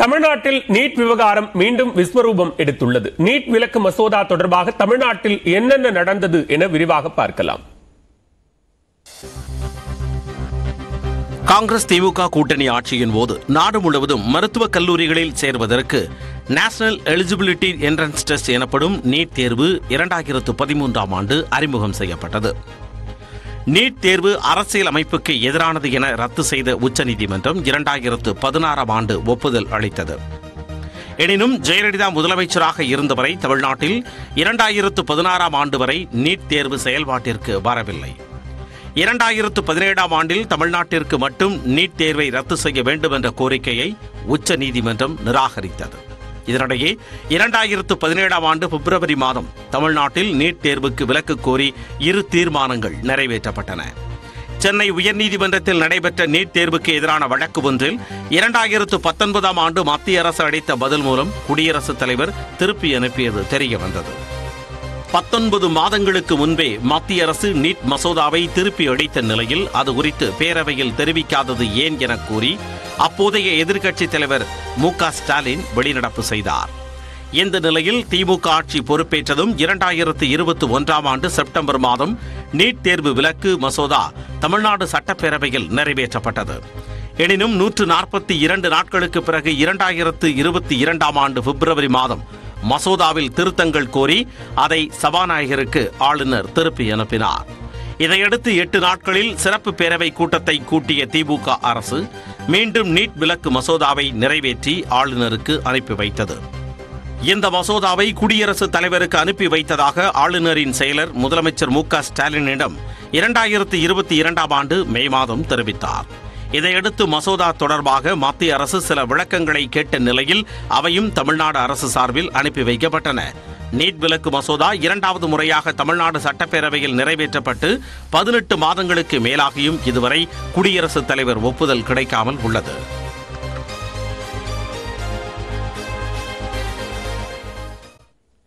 தமிழ்நாட்டில் நீட் விவகாரம் மீண்டும் விஸ்வரூபம் எடுத்துள்ளது நீட் விலக்கு மசோதா தொடர்பாக தமிழ்நாட்டில் என்னென்ன நடந்தது என விரிவாக பார்க்கலாம் காங்கிரஸ் திமுக கூட்டணி ஆட்சியின் போது நாடு முழுவதும் மருத்துவக் கல்லூரிகளில் சேர்வதற்கு நேஷனல் எலிஜிபிலிட்டி என்ட்ரன்ஸ் டெஸ்ட் எனப்படும் நீட் தேர்வு இரண்டாயிரத்து பதிமூன்றாம் ஆண்டு அறிமுகம் செய்யப்பட்டது நீட் தேர்வு அரசியல் அமைப்புக்கு எதிரானது என ரத்து செய்த உச்சநீதிமன்றம் இரண்டாயிரத்து பதினாறாம் ஆண்டு ஒப்புதல் அளித்தது எனினும் ஜெயலலிதா முதலமைச்சராக இருந்தவரை தமிழ்நாட்டில் இரண்டாயிரத்து பதினாறாம் ஆண்டு வரை நீட் தேர்வு செயல்பாட்டிற்கு வரவில்லை இரண்டாயிரத்து பதினேழாம் ஆண்டில் தமிழ்நாட்டிற்கு மட்டும் நீட் தேர்வை ரத்து செய்ய வேண்டும் என்ற கோரிக்கையை உச்ச நீதிமன்றம் நிராகரித்தது இதனிடையே இரண்டாயிரத்து பதினேழாம் ஆண்டு பிப்ரவரி மாதம் தமிழ்நாட்டில் நீட் தேர்வுக்கு விலக்கு கோரி இரு தீர்மானங்கள் நிறைவேற்றப்பட்டன சென்னை உயர்நீதிமன்றத்தில் நடைபெற்ற நீட் தேர்வுக்கு எதிரான வழக்கு ஒன்றில் இரண்டாயிரத்து பத்தொன்பதாம் ஆண்டு மத்திய அரசு அளித்த பதில் மூலம் குடியரசுத் தலைவர் திருப்பி அனுப்பியது தெரிய வந்தது பத்தொன்பது மாதங்களுக்கு முன்பே மத்திய அரசு நீட் மசோதாவை திருப்பி அளித்த நிலையில் அது குறித்து பேரவையில் தெரிவிக்காதது ஏன் என கூறி அப்போதைய எதிர்க்கட்சித் தலைவர் மு க ஸ்டாலின் வெளிநடப்பு செய்தார் இந்த நிலையில் திமுக ஆட்சி பொறுப்பேற்றதும் இரண்டாயிரத்து இருபத்தி ஒன்றாம் ஆண்டு செப்டம்பர் மாதம் நீட் தேர்வு விலக்கு மசோதா தமிழ்நாடு சட்டப்பேரவையில் நிறைவேற்றப்பட்டது எனினும் நூற்று நாற்பத்தி இரண்டு நாட்களுக்கு பிறகு இரண்டாயிரத்து இருபத்தி இரண்டாம் ஆண்டு பிப்ரவரி மாதம் மசோதாவில் திருத்தங்கள் கோரி அதை சபாநாயகருக்கு ஆளுநர் திருப்பி அனுப்பினார் இதையடுத்து எட்டு நாட்களில் சிறப்பு பேரவை கூட்டத்தை கூட்டிய திமுக அரசு மீண்டும் நீட் விலக்கு மசோதாவை நிறைவேற்றி ஆளுநருக்கு அனுப்பி வைத்தது இந்த மசோதாவை குடியரசுத் தலைவருக்கு அனுப்பி வைத்ததாக ஆளுநரின் செயலர் முதலமைச்சர் மு க ஸ்டாலினிடம் இரண்டாயிரத்து இருபத்தி இரண்டாம் ஆண்டு மே மாதம் தெரிவித்தார் இதையடுத்து மசோதா தொடர்பாக மத்திய அரசு சில விளக்கங்களை கேட்ட நிலையில் அவையும் தமிழ்நாடு அரசு சார்பில் அனுப்பி வைக்கப்பட்டன நீட் விலக்கு மசோதா இரண்டாவது முறையாக தமிழ்நாடு சட்டப்பேரவையில் நிறைவேற்றப்பட்டு பதினெட்டு மாதங்களுக்கு மேலாகியும் இதுவரை குடியரசுத் தலைவர் ஒப்புதல் கிடைக்காமல் உள்ளது